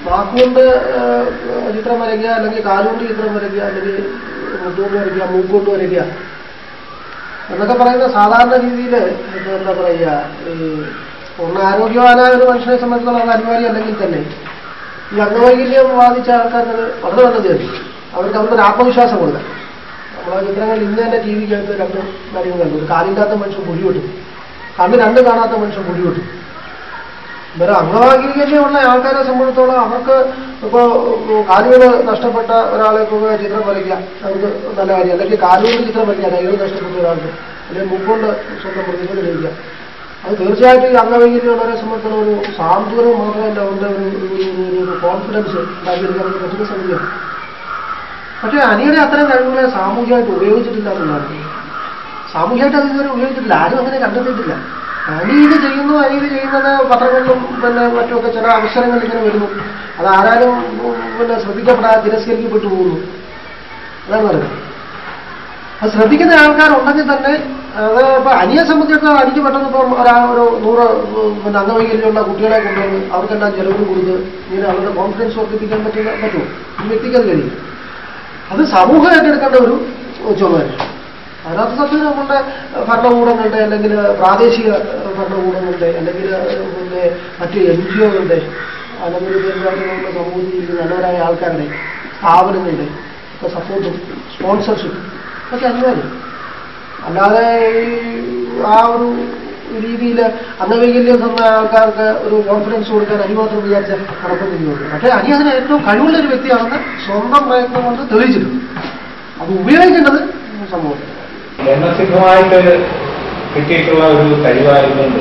വാക്കുകൊണ്ട് ഏഹ്, ചിത്രം വരയ്ക്കുക അല്ലെങ്കിൽ കാലുകൊണ്ട് ചിത്രം വരയ്ക്കുക അല്ലെങ്കിൽ മുട്ടുകൊണ്ട് വരയ്ക്കുക മൂക്കുകൊണ്ട് വരയ്ക്കുക എന്നൊക്കെ പറയുന്ന സാധാരണ രീതിയിൽ ഇപ്പൊ എന്താ പറയുക ഈ പൂർണ്ണ ആരോഗ്യവാനായ ഒരു മനുഷ്യനെ സംബന്ധിച്ചുള്ള അത് അനിവാര്യം അല്ലെങ്കിൽ തന്നെ ഈ അംഗവൈകല്യം ബാധിച്ച ആൾക്കാർക്ക് അത് വളരെ നല്ലത് തന്നെ അവർക്ക് അവർക്ക് ഒരു ആത്മവിശ്വാസം കൊടുക്കാം നമ്മളെ ചിത്രങ്ങൾ ഇന്ന് തന്നെ ടി വിക്കകത്ത് രണ്ട് കാര്യങ്ങൾ കണ്ടു ഒരു കാലില്ലാത്ത മനുഷ്യൻ കുഴി വെട്ടും കണ്ണ് രണ്ട് കാണാത്ത മനുഷ്യൻ കുഴി വെട്ടും വേറെ അംഗവൈകല്യമുള്ള ആൾക്കാരെ സംബന്ധിച്ചോളം അവർക്ക് ഇപ്പോൾ കാലുകൾ നഷ്ടപ്പെട്ട ഒരാളെ ഒക്കെ ചിത്രം വരയ്ക്കുക അവർക്ക് നല്ല കാര്യം അല്ലെങ്കിൽ കാലുകൊണ്ട് ചിത്രം വരയ്ക്കുക കൈകൾ നഷ്ടപ്പെട്ട ഒരാൾക്ക് അല്ലെങ്കിൽ മുക്കൊണ്ട് സ്വന്തം പ്രതിഭ തെളിയിക്കുക അത് തീർച്ചയായിട്ടും ഈ അംഗവൈകല്യമുള്ളവരെ സംബന്ധിച്ചുള്ള ഒരു സാന്ത്വനം മാത്രമല്ല അവരുടെ ഒരു ഒരു- ഒരു- ഒരു കോൺഫിഡൻസ് ഉണ്ടാക്കിയെടുക്കാൻ പറ്റുന്ന സംഗതിയാണ് പക്ഷേ അനിയുടെ അത്തരം കഴിവുകളെ സാമൂഹികമായിട്ട് ഉപയോഗിച്ചിട്ടില്ല എന്നുള്ളതാണ് സാമൂഹികമായിട്ട് അത് ഇതുവരെ ഉപയോഗിച്ചിട്ടില്ല ആരും അങ്ങനെ കണ്ടെത്തിയിട്ടില്ല അനി ഇത് ചെയ്യുന്നു അനി ഇത് ചെയ്യുന്നത് പത്രങ്ങളിലും പിന്നെ മറ്റുമൊക്കെ ചില അവസരങ്ങളിൽ ഇങ്ങനെ വരുന്നു അത് ആരാലും ഉം, പിന്നെ ശ്രദ്ധിക്കപ്പെടാതെ തിരസ്കരിക്കപ്പെട്ടു പോകുന്നു അതാണ് പറയുന്നത് അത് ശ്രദ്ധിക്കുന്ന ആൾക്കാരുണ്ടെങ്കിൽ തന്നെ അത് ഇപ്പൊ അനിയെ സംബന്ധിച്ചിടത്തോളം അനിക്ക് പെട്ടെന്ന് ഇപ്പം ഒരാ ഒരു നൂറ് ഉം, പിന്നെ അംഗവൈകല്യമുള്ള കുട്ടികളെ കൊണ്ടുവന്ന് അവർക്കെല്ലാം ചെലവിന് കൊടുത്ത് ഇങ്ങനെ അവരുടെ കോൺഫിഡൻസ് വർദ്ധിപ്പിക്കാൻ പറ്റുന്ന പറ്റുമോ ഈ വ്യക്തിക്ക് അത് കഴിയും അത് സമൂഹം ഏറ്റെടുക്കേണ്ട ഒരു ചുമതല അതിനകത്ത് സത്യം നമ്മുടെ ഭരണകൂടങ്ങളുടെ അല്ലെങ്കിൽ പ്രാദേശിക ഭരണകൂടങ്ങളുടെ അല്ലെങ്കിൽ പിന്നെ മറ്റ് എൻ ജി ഒകളുടെ അല്ലെങ്കിൽ ചെറുതായിട്ട് നമ്മുടെ സമൂഹത്തിൽ ഇരിക്കുന്ന നല്ലവരായ ആൾക്കാരുടെ സ്ഥാപനങ്ങളുടെ ഒക്കെ സപ്പോർട്ടും സ്പോൺസർഷിപ്പും ഒക്കെ അനിവാര്യം അല്ലാതെ ഈ ആ ഒരു രീതിയിൽ അംഗവൈകല്യം തന്ന ആൾക്കാർക്ക് ഒരു കോൺഫിഡൻസ് കൊടുക്കാൻ അനി മാത്രം വിചാരിച്ച നടക്കുന്നില്ല പക്ഷേ അനി അതിന് ഏറ്റവും കഴിവുള്ള ഒരു വ്യക്തിയാണെന്ന് സ്വന്തം പ്രയത്നം കൊണ്ട് തെളിയിച്ചിട്ടുണ്ട് അത് ഉപയോഗിക്കേണ്ടത് സമൂഹത്തിൽ ജന്മസിദ്ധമായിട്ട് കിട്ടിയിട്ടുള്ള ഒരു കഴിവായതുകൊണ്ട്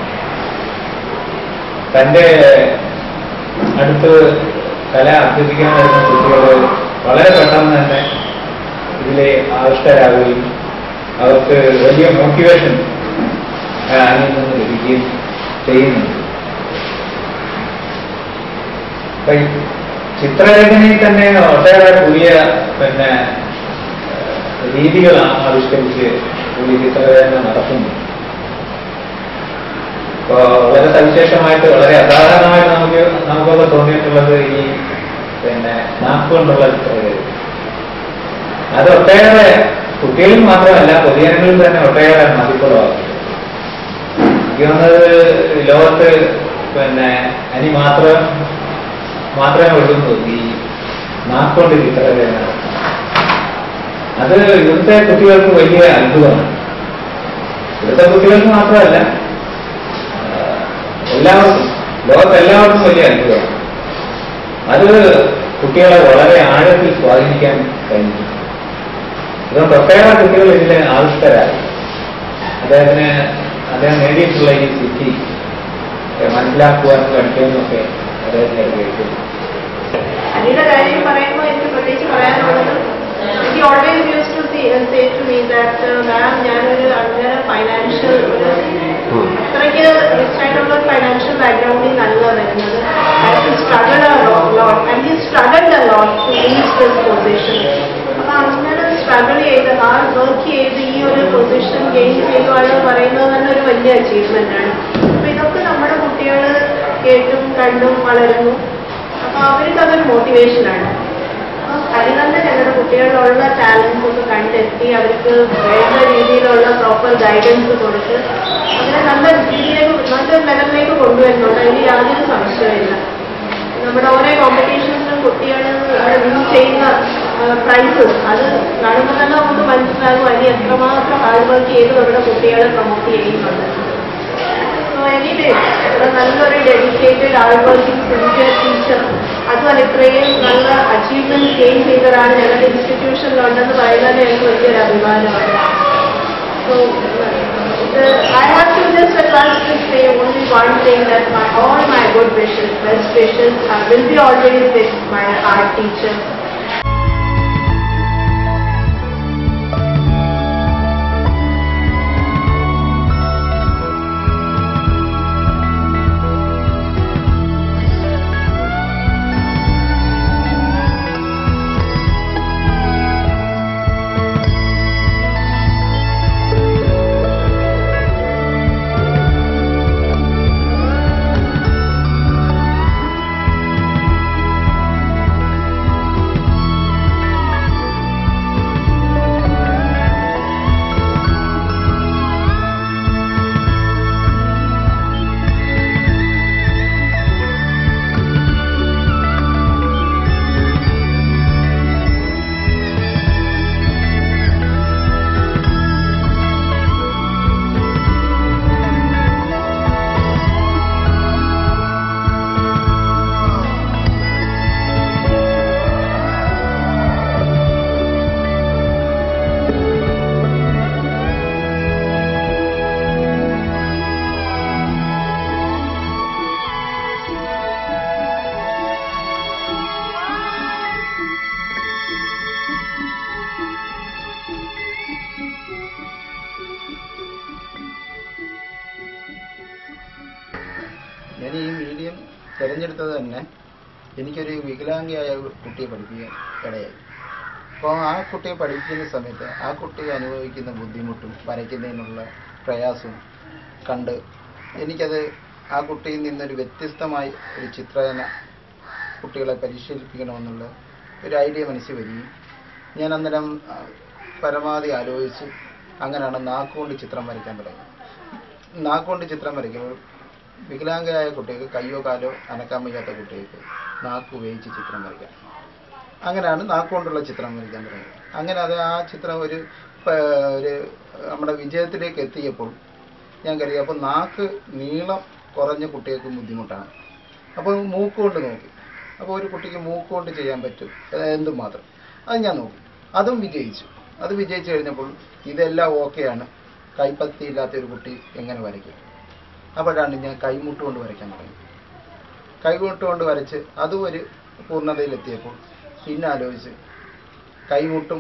തൻ്റെ അടുത്ത് കല അഭ്യസിക്കാൻ വരുന്ന കുട്ടികൾ വളരെ പെട്ടെന്ന് തന്നെ ഇതിലെ ആവിഷ്ടരാകുകയും അവർക്ക് വലിയ മോട്ടിവേഷൻ അതിൽ നിന്ന് ലഭിക്കുകയും ചെയ്യുന്നുണ്ട് അപ്പൊ ഈ ചിത്രരചനയിൽ തന്നെ ഒട്ടേറെ പുതിയ പിന്നെ ഏഹ്, രീതികൾ ആവിഷ്കരിച്ച് പുതിയ ചിത്രരചന നടത്തുന്നു ഇപ്പോ വളരെ സവിശേഷമായിട്ട് വളരെ അസാധാരണമായിട്ട് നമുക്ക് നമുക്കൊക്കെ തോന്നിയിട്ടുള്ളത് ഈ പിന്നെ നാക്ക് കൊണ്ടുള്ള ചിത്രരചന അത് ഒട്ടേറെ കുട്ടികളിൽ മാത്രമല്ല പൊതുജനങ്ങളിൽ തന്നെ ഒട്ടേറെ മതിപ്പുള്ളതാണ് എനിക്ക് തോന്നുന്നത് ലോകത്ത് പിന്നെ അനി മാത്രം മാത്രമേ ഉള്ളൂ ഈ നാക്കൊണ്ട് ചിത്രരചന അത് ഇവിടുത്തെ കുട്ടികൾക്ക് വലിയ അത്ഭുതമാണ് ഇവിടുത്തെ കുട്ടികൾക്ക് മാത്രമല്ല ആ, എല്ലാവർക്കും ലോകത്തെല്ലാവർക്കും വലിയ അത്ഭുതമാണ് അത് കുട്ടികളെ വളരെ ആഴത്തിൽ സ്വാധീനിക്കാൻ കഴിഞ്ഞു അതുകൊണ്ട് ഒട്ടേറെ കുട്ടികൾ ഇതിൽ ആവിഷ്ടരായി അദ്ദേഹത്തിന് അദ്ദേഹം നേടിയിട്ടുള്ള ഈ സിദ്ധി മനസ്സിലാക്കുവാനും പഠിക്കാനും ഒക്കെ അദ്ദേഹത്തിന് കഴിയുന്നു അനിയുടെ കാര്യം പറയുമ്പോൾ എനിക്ക് പ്രത്യേകിച്ച് പറയാനുള്ളത് എനിക്ക് always use to say to me that ma'am ഞാനൊരു അങ്ങനെ ഫൈനാൻഷ്യൽ ഒരു അത്രയ്ക്ക് റിച്ച് ആയിട്ടുള്ള ഫൈനാൻഷ്യൽ ബാക്ക്ഗ്രൗണ്ടിൽ നല്ല വരുന്നത് struggle lot and struggle lot to reach this position അപ്പൊ അങ്ങനെ സ്ട്രഗിൾ ചെയ്ത് ഹാർഡ് വർക്ക് ചെയ്ത് ഈ ഒരു പൊസിഷൻ ഗെയിൻ ചെയ്യുക എന്ന് പറയുന്നത് തന്നെ ഒരു വലിയ അച്ചീവ്മെന്റ് ആണ് അപ്പൊ ഇതൊക്കെ നമ്മുടെ കുട്ടികൾ കേട്ടും കണ്ടും വളരുന്നു അപ്പൊ അവർക്ക് അതൊരു മോട്ടിവേഷനാണ് അതിൽ തന്നെ ഞങ്ങളുടെ കുട്ടികളിലുള്ള ടാലൻസ് ഒക്കെ കണ്ടെത്തി അവർക്ക് വേണ്ട രീതിയിലുള്ള പ്രോപ്പർ ഗൈഡൻസ് കൊടുത്ത് അവരെ നല്ല രീതിയിലേക്ക് നല്ലൊരു ലെവലിലേക്ക് കൊണ്ടുവരുന്നുണ്ട് അതിൽ യാതൊരു സംശയമില്ല നമ്മുടെ ഓരോ കോമ്പറ്റീഷൻസിലും കുട്ടികൾ വിൻ ചെയ്യുന്ന പ്രൈസസ് അത് കാണുമ്പോൾ തന്നെ നമുക്ക് മനസ്സിലാകും അതിന് എത്രമാത്രം ഹാർഡ് വർക്ക് ചെയ്ത് നമ്മുടെ കുട്ടികളെ പ്രൊമോട്ട് ചെയ്യുന്നുണ്ട് So anyway, ഒരു നല്ലൊരു dedicated hard working sincere teacher അതുമല്ല ഇത്രയും നല്ല അച്ചീവ്മെന്റ് ഗെയിൻ ചെയ്ത ഒരാൾ ഞങ്ങളുടെ ഇൻസ്റ്റിറ്റ്യൂഷനിലുണ്ടെന്ന് പറയുന്നത് എനിക്ക് വലിയൊരു അഭിമാനമാണ് So, uh, I have to just at last to say only one thing that my, all my good wishes, best wishes uh, will be always with my art teacher. ഞാൻ ഈ medium തിരഞ്ഞെടുത്തത് തന്നെ എനിക്കൊരു വികലാംഗയായ ഒരു കുട്ടിയെ പഠിപ്പിക്കാൻ ഇടയായി അപ്പോൾ ആ കുട്ടിയെ പഠിപ്പിക്കുന്ന സമയത്ത് ആ കുട്ടി അനുഭവിക്കുന്ന ബുദ്ധിമുട്ടും വരയ്ക്കുന്നതിനുള്ള പ്രയാസവും കണ്ട് എനിക്കത് ആ കുട്ടിയിൽ നിന്നൊരു വ്യത്യസ്തമായ ഒരു ചിത്രരചന കുട്ടികളെ പരിശീലിപ്പിക്കണമെന്നുള്ള ഒരു ഐഡിയ മനസ്സിൽ വരികയും ഞാൻ അന്നേരം ആ, പരമാവധി ആലോചിച്ച് അങ്ങനെയാണ് നാക്കുകൊണ്ട് ചിത്രം വരയ്ക്കാൻ തുടങ്ങി നാക്കുകൊണ്ട് ചിത്രം വരയ്ക്കുമ്പോൾ വികലാംഗയായ കുട്ടികൾക്ക് കയ്യോ കാലോ അനക്കാൻ വയ്യാത്ത കുട്ടികൾക്ക് നാക്ക് ഉപയോഗിച്ച് ചിത്രം വരയ്ക്കാം അങ്ങനെയാണ് നാക്കുകൊണ്ടുള്ള ചിത്രം വരയ്ക്കാൻ തുടങ്ങിയത് അങ്ങനെ അത് ആ ചിത്രം ഒരു പ- ഒരു നമ്മുടെ വിജയത്തിലേക്ക് എത്തിയപ്പോൾ ഞാൻ കരുതി അപ്പോൾ നാക്ക് നീളം കുറഞ്ഞ കുട്ടികൾക്ക് ബുദ്ധിമുട്ടാണ് അപ്പോൾ മൂക്ക് കൊണ്ട് നോക്കി അപ്പോൾ ഒരു കുട്ടിക്ക് മൂക്ക് കൊണ്ട് ചെയ്യാൻ പറ്റും ഏഹ് എന്തും മാത്രം അത് ഞാൻ നോക്കി അതും വിജയിച്ചു അത് വിജയിച്ചു കഴിഞ്ഞപ്പോൾ ഇതെല്ലാം ഓക്കെയാണ് കൈപ്പത്തി ഇല്ലാത്ത ഒരു കുട്ടി എങ്ങനെ വരയ്ക്കും അപ്പോഴാണ് ഞാൻ കൈമുട്ട് കൊണ്ട് വരയ്ക്കാൻ തുടങ്ങി കൈമുട്ട് കൊണ്ട് വരച്ച് അതും ഒരു പൂർണ്ണതയിലെത്തിയപ്പോൾ പിന്നെ ആലോചിച്ച് കൈമുട്ടും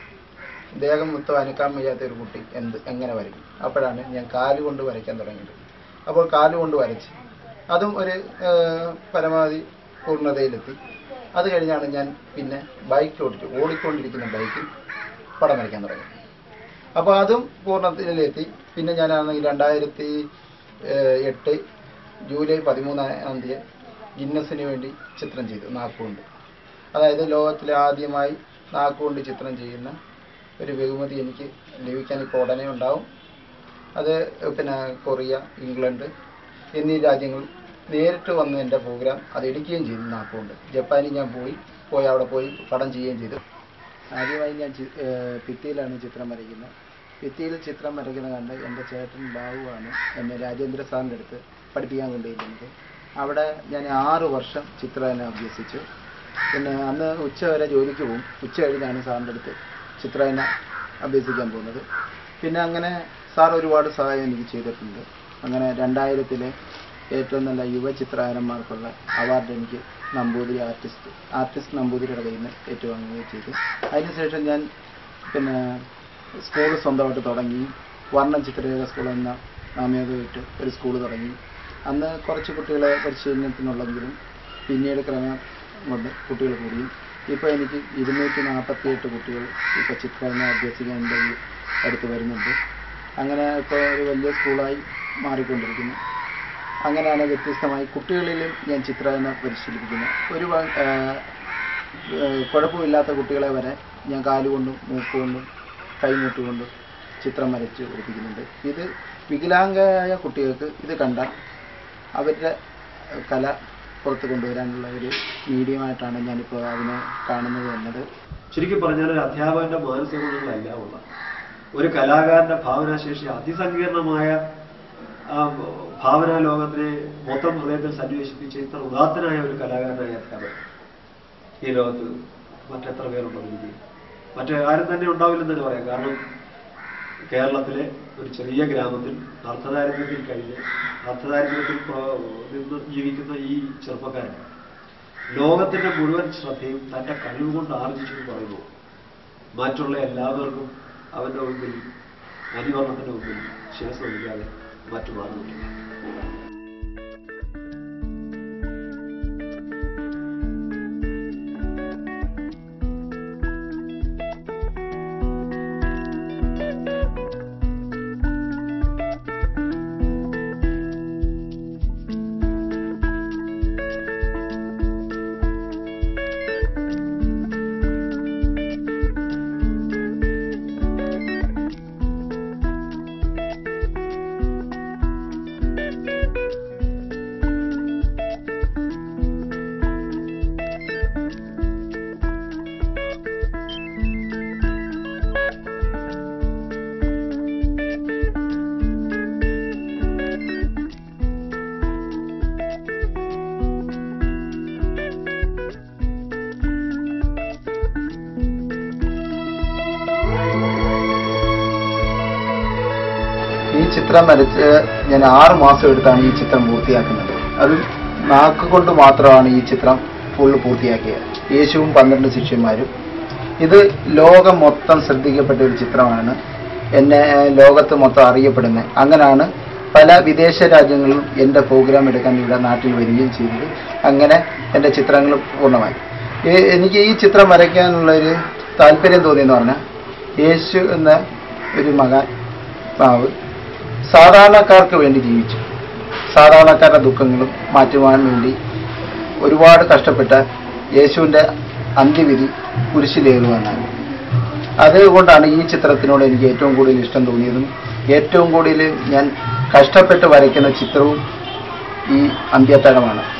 ദേഹം മൊത്തം അനക്കാൻ വയ്യാത്ത ഒരു കുട്ടി എന്ത് എങ്ങനെ വരയ്ക്കും അപ്പോഴാണ് ഞാൻ കാല് കൊണ്ട് വരയ്ക്കാൻ തുടങ്ങിയത് അപ്പോൾ കാല് കൊണ്ട് വരച്ച് അതും ഒരു ഏഹ്, പരമാവധി പൂർണ്ണതയിലെത്തി അത് കഴിഞ്ഞാണ് ഞാൻ പിന്നെ ബൈക്ക് ഓടിച്ചു ഓടിക്കൊണ്ടിരിക്കുന്ന ബൈക്കിൽ പടം വരയ്ക്കാൻ തുടങ്ങി അപ്പോൾ അതും പൂർണ്ണതയിലെത്തി പിന്നെ ഞാനാണെങ്കിൽ രണ്ടായിരത്തി ഏഹ്, എട്ട് ജൂലൈ പതിമൂന്നാം തീയതി ഗിന്നസിന് വേണ്ടി ചിത്രം ചെയ്തു നാക്കുകൊണ്ട് അതായത് ലോകത്തിലെ ആദ്യമായി നാക്കുകൊണ്ട് ചിത്രം ചെയ്യുന്ന ഒരു ബഹുമതി എനിക്ക് ലഭിക്കാൻ ഇപ്പോൾ ഉടനെ ഉണ്ടാവും അത് പിന്നെ കൊറിയ ഇംഗ്ലണ്ട് എന്നീ രാജ്യങ്ങൾ നേരിട്ട് വന്ന് എൻ്റെ പ്രോഗ്രാം അത് എടുക്കുകയും ചെയ്തു നാക്കുകൊണ്ട് ജപ്പാനിൽ ഞാൻ പോയി പോയി അവിടെ പോയി പടം ചെയ്യുകയും ചെയ്തു ആദ്യമായി ഞാൻ ചി- ഏഹ് ഭിത്തിയിലാണ് ചിത്രം വരയ്ക്കുന്നത് ഭിത്തിയിൽ ചിത്രം വരയ്ക്കുന്നത് കണ്ട് എൻ്റെ ചേട്ടൻ ബാബുവാണ് എന്നെ രാജേന്ദ്ര സാറിൻ്റെ അടുത്ത് പഠിപ്പിക്കാൻ കൊണ്ടുപോയിരുന്നത് അവിടെ ഞാൻ ആറ് വർഷം ചിത്രരചന അഭ്യസിച്ചു പിന്നെ അന്ന് ഉച്ച വരെ ജോലിക്ക് പോകും ഉച്ച കഴിഞ്ഞാണ് സാറിൻ്റെ അടുത്ത് ചിത്രരചന അഭ്യസിക്കാൻ പോകുന്നത് പിന്നെ അങ്ങനെ സാർ ഒരുപാട് സഹായം എനിക്ക് ചെയ്തിട്ടുണ്ട് അങ്ങനെ രണ്ടായിരത്തിലെ ഏറ്റവും നല്ല യുവ ചിത്രകാരന്മാർക്കുള്ള അവാർഡ് എനിക്ക് നമ്പൂതിരി ആർട്ടിസ്റ്റ് ആർട്ടിസ്റ്റ് നമ്പൂതിരിയുടെ കയ്യിൽ നിന്ന് ഏറ്റുവാങ്ങുകയും ചെയ്തു അതിനുശേഷം ഞാൻ പിന്നെ സ്കൂൾ സ്വന്തമായിട്ട് തുടങ്ങി വർണ്ണം ചിത്രരേഖ സ്കൂൾ എന്ന നാമയോഗ്യമായിട്ട് ഒരു സ്കൂൾ തുടങ്ങി അന്ന് കുറച്ച് കുട്ടികളെ പരിശീലനത്തിനുള്ളെങ്കിലും പിന്നീട് ക്രമം കൊണ്ട് കുട്ടികൾ കൂടിയും ഇപ്പോൾ എനിക്ക് ഇരുന്നൂറ്റി നാൽപ്പത്തിയെട്ട് കുട്ടികൾ ഇപ്പോൾ ചിത്രരചന അഭ്യസിക്കാൻ എൻ്റെ ഈ അടുത്ത് വരുന്നുണ്ട് അങ്ങനെ ഇപ്പോൾ ഒരു വലിയ സ്കൂളായി മാറിക്കൊണ്ടിരിക്കുന്നു അങ്ങനെയാണ് വ്യത്യസ്തമായി കുട്ടികളിലും ഞാൻ ചിത്രരചന പരിശീലിപ്പിക്കുന്നത് ഒരു വ- ഏഹ് ഏഹ് കുഴപ്പമില്ലാത്ത കുട്ടികളെ വരെ ഞാൻ കാലുകൊണ്ടും മൂക്കുകൊണ്ടും കൈമുട്ടുകൊണ്ടും ചിത്രം വരച്ച് പഠിപ്പിക്കുന്നുണ്ട് ഇത് വികലാംഗരായ കുട്ടികൾക്ക് ഇത് കണ്ടാൽ അവരുടെ കല പുറത്ത് കൊണ്ടുവരാനുള്ള ഒരു മീഡിയമായിട്ടാണ് ഞാനിപ്പോൾ അതിനെ കാണുന്നത് എന്നത് ശരിക്കും പറഞ്ഞാൽ ഒരു അധ്യാപകന്റെ മാനസിക ഗുണങ്ങളെല്ലാം ഉള്ള ഒരു കലാകാരന്റെ ഭാവനാശേഷി അതിസങ്കീർണമായ ആ, ഭാവനാ ലോകത്തിനെ മൊത്തം ഹൃദയത്തിൽ സന്നിവേശിപ്പിച്ച ഇത്ര ഉദാത്തനായ ഒരു കലാകാരനായ അധ്യാപകൻ ഈ ലോകത്ത് മറ്റെത്ര പേരുണ്ടെന്ന് എനിക്ക് മറ്റേ ആരും തന്നെ ഉണ്ടാവില്ലെന്ന് തന്നെ പറയാം കാരണം കേരളത്തിലെ ഒരു ചെറിയ ഗ്രാമത്തിൽ അർത്ഥദാരിദ്ര്യത്തിൽ കഴിഞ്ഞ് അർത്ഥദാരിദ്ര്യത്തിൽ പ്ര- നിന്ന് ജീവിക്കുന്ന ഈ ചെറുപ്പക്കാരൻ ലോകത്തിന്റെ മുഴുവൻ ശ്രദ്ധയും തന്റെ കഴിവ് കൊണ്ട് ആർജിച്ചു എന്ന് പറയുമ്പോൾ മറ്റുള്ള എല്ലാവർക്കും അവന്റെ മുമ്പിൽ അനുകരണത്തിന്റെ മുമ്പിൽ ശിരസ് ഒഴിക്കാതെ മറ്റു മാർഗമില്ല ഈ ചിത്രം വരച്ച് ഞാൻ ആറ് മാസം എടുത്താണ് ഈ ചിത്രം പൂർത്തിയാക്കുന്നത് അത് നാക്ക് കൊണ്ട് മാത്രമാണ് ഈ ചിത്രം ഫുള്ള് പൂർത്തിയാക്കിയത് യേശുവും പന്ത്രണ്ട് ശിഷ്യന്മാരും ഇത് ലോകം മൊത്തം ശ്രദ്ധിക്കപ്പെട്ട ഒരു ചിത്രമാണ് എന്നെ ലോകത്ത് മൊത്തം അറിയപ്പെടുന്നത് അങ്ങനെയാണ് പല വിദേശ രാജ്യങ്ങളിലും എൻ്റെ പ്രോഗ്രാം എടുക്കാൻ ഇവിടെ നാട്ടിൽ വരികയും ചെയ്തത് അങ്ങനെ എൻ്റെ ചിത്രങ്ങൾ പൂർണ്ണമായി ഏ- എനിക്ക് ഈ ചിത്രം വരയ്ക്കാനുള്ളൊരു താല്പര്യം തോന്നിയെന്ന് പറഞ്ഞാൽ യേശു എന്ന ഒരു മകാൻ മാവ് സാധാരണക്കാർക്ക് വേണ്ടി ജീവിച്ചു സാധാരണക്കാരുടെ ദുഃഖങ്ങളും മാറ്റുവാൻ വേണ്ടി ഒരുപാട് കഷ്ടപ്പെട്ട യേശുവിൻ്റെ അന്ത്യവിധി കുരിശിലേറുവാനാണ് അതുകൊണ്ടാണ് ഈ ചിത്രത്തിനോട് എനിക്ക് ഏറ്റവും കൂടുതൽ ഇഷ്ടം തോന്നിയതും ഏറ്റവും കൂടുതൽ ഞാൻ കഷ്ടപ്പെട്ട് വരയ്ക്കുന്ന ചിത്രവും ഈ അന്ത്യത്തടമാണ്